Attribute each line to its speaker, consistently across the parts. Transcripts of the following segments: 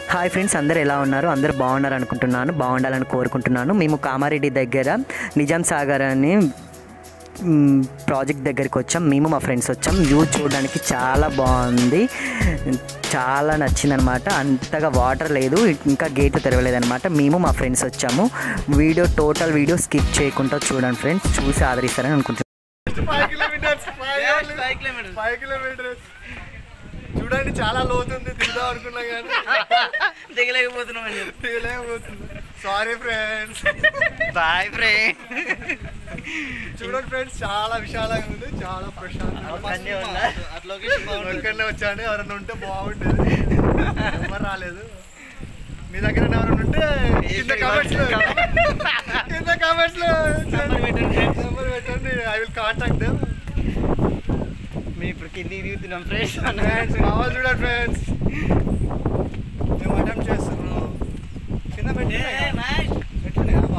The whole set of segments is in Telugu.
Speaker 1: హాయ్ ఫ్రెండ్స్ అందరు ఎలా ఉన్నారు అందరు బాగున్నారు అనుకుంటున్నాను బాగుండాలని కోరుకుంటున్నాను మేము కామారెడ్డి దగ్గర నిజాం సాగర్ అని మ్, ప్రాజెక్ట్ దగ్గరికి వచ్చాం మేము మా ఫ్రెండ్స్ వచ్చాం వ్యూ చూడడానికి చాలా బాగుంది చాలా నచ్చిందనమాట అంతగా వాటర్ లేదు ఇంకా గేట్లు తెరవలేదనమాట మేము మా ఫ్రెండ్స్ వచ్చాము వీడియో టోటల్ వీడియో స్కిప్ చేయకుండా చూడండి ఫ్రెండ్స్ చూసి ఆదరిస్తారని అనుకుంటున్నాను
Speaker 2: ఫైవ్ కిలోమీటర్స్ ఫైవ్ కిలోమీటర్స్ చూడండి చాలా లోతుంది దిగుదాం అనుకున్నా కానీ
Speaker 3: దిగలేకపోతున్నాం అని చెప్పి
Speaker 2: దిగలేకపోతుంది సారీ ఫ్రెండ్స్
Speaker 3: బాయ్ ఫ్రెండ్
Speaker 2: చూడండి ఫ్రెండ్స్ చాలా విశాలంగా ఉంది చాలా ప్రశాంతంగా ఒక్కనే వచ్చాను ఎవరైనా ఉంటే బాగుండేది ఎవరు రాలేదు మీ దగ్గర ఎవరైనా ఉంటే కింద కామెంట్స్ లో కింద కామెంట్స్ లో నెంబర్ పెట్టండి ఐ విల్ కాంటాక్ట్ దెమ్
Speaker 3: మేము ఇప్పుడు కిందికి దిగుతున్నాం ఫ్రెండ్స్
Speaker 2: ఫ్రెండ్స్ మామూలు చూడండి ఫ్రెండ్స్ మేము అటెంప్ట్ చేస్తున్నాం కింద పెట్టి పెట్టండి ఆపా.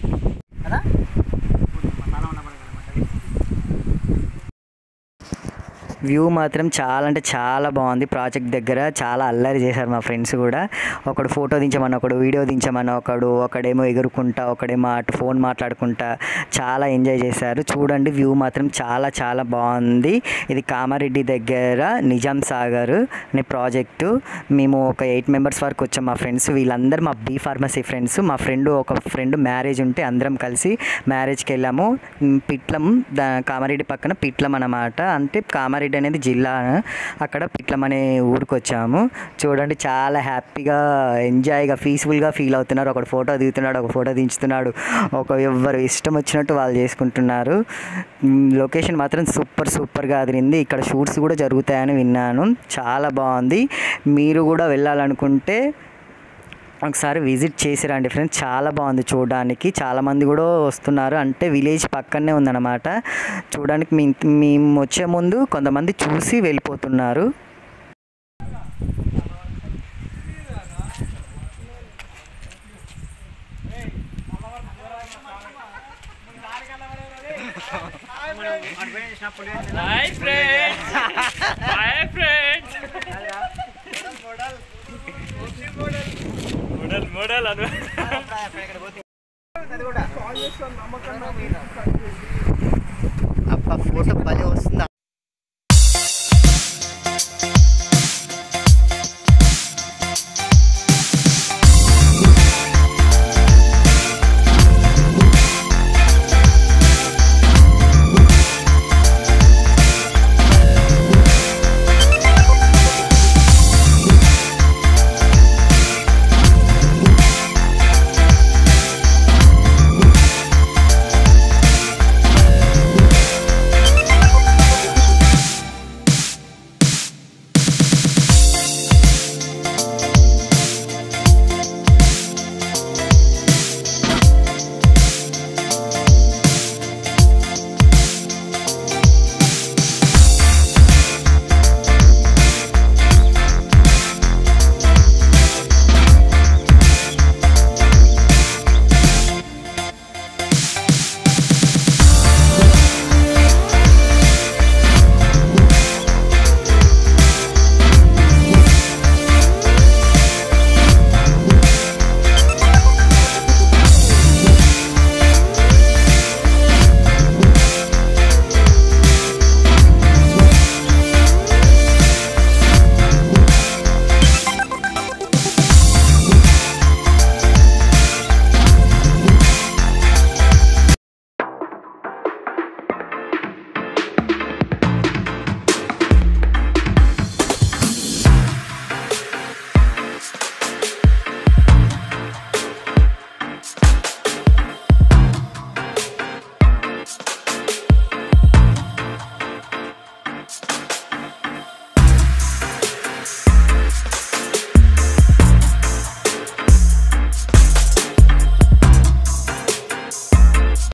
Speaker 1: వ్యూ మాత్రం చాలా అంటే చాలా బాగుంది ప్రాజెక్ట్ దగ్గర చాలా అల్లరి చేశారు మా ఫ్రెండ్స్ కూడా ఒకడు ఫోటో దించమని ఒకడు వీడియో దించమని ఒకడు ఒకడేమో ఎగురుకుంటా ఒకడేమో అటు ఫోన్ మాట్లాడుకుంటా చాలా ఎంజాయ్ చేశారు చూడండి వ్యూ మాత్రం చాలా చాలా బాగుంది ఇది కామారెడ్డి దగ్గర నిజాం సాగర్ అనే ప్రాజెక్టు మేము ఒక ఎయిట్ మెంబర్స్ వరకు వచ్చాం మా ఫ్రెండ్స్ వీళ్ళందరూ మా బీ ఫార్మసీ ఫ్రెండ్స్ మా ఫ్రెండ్ ఒక ఫ్రెండ్ మ్యారేజ్ ఉంటే అందరం కలిసి మ్యారేజ్కి వెళ్ళాము ఉమ్, పిట్లం దా కామారెడ్డి పక్కన పిట్లం అన్నమాట అంటే కామారెడ్డి అనేది జిల్లా అక్కడ పిట్లం అనే ఊరికి వచ్చాము చూడండి చాలా హ్యాపీగా ఎంజాయ్గా పీస్ఫుల్గా ఫీల్ అవుతున్నారు ఒకడు ఫోటో దిగుతున్నాడు ఒక ఫోటో దించుతున్నాడు ఒక ఎవరు ఇష్టం వచ్చినట్టు వాళ్ళు చేసుకుంటున్నారు ఉమ్, లొకేషన్ మాత్రం సూపర్ సూపర్గా అదిరింది ఇక్కడ షూట్స్ కూడా జరుగుతాయని విన్నాను చాలా బాగుంది మీరు కూడా వెళ్ళాలనుకుంటే ఒకసారి విజిట్ చేసి రండి ఫ్రెండ్స్ చాలా బాగుంది చూడడానికి చాలామంది కూడా వస్తున్నారు అంటే విలేజ్ పక్కనే ఉందన్నమాట చూడడానికి మీ మేము వచ్చే ముందు కొంతమంది చూసి వెళ్ళిపోతున్నారు
Speaker 4: hi friends hi friends model model Anu
Speaker 3: అబ్బా ఫోటో భలే వస్తుందా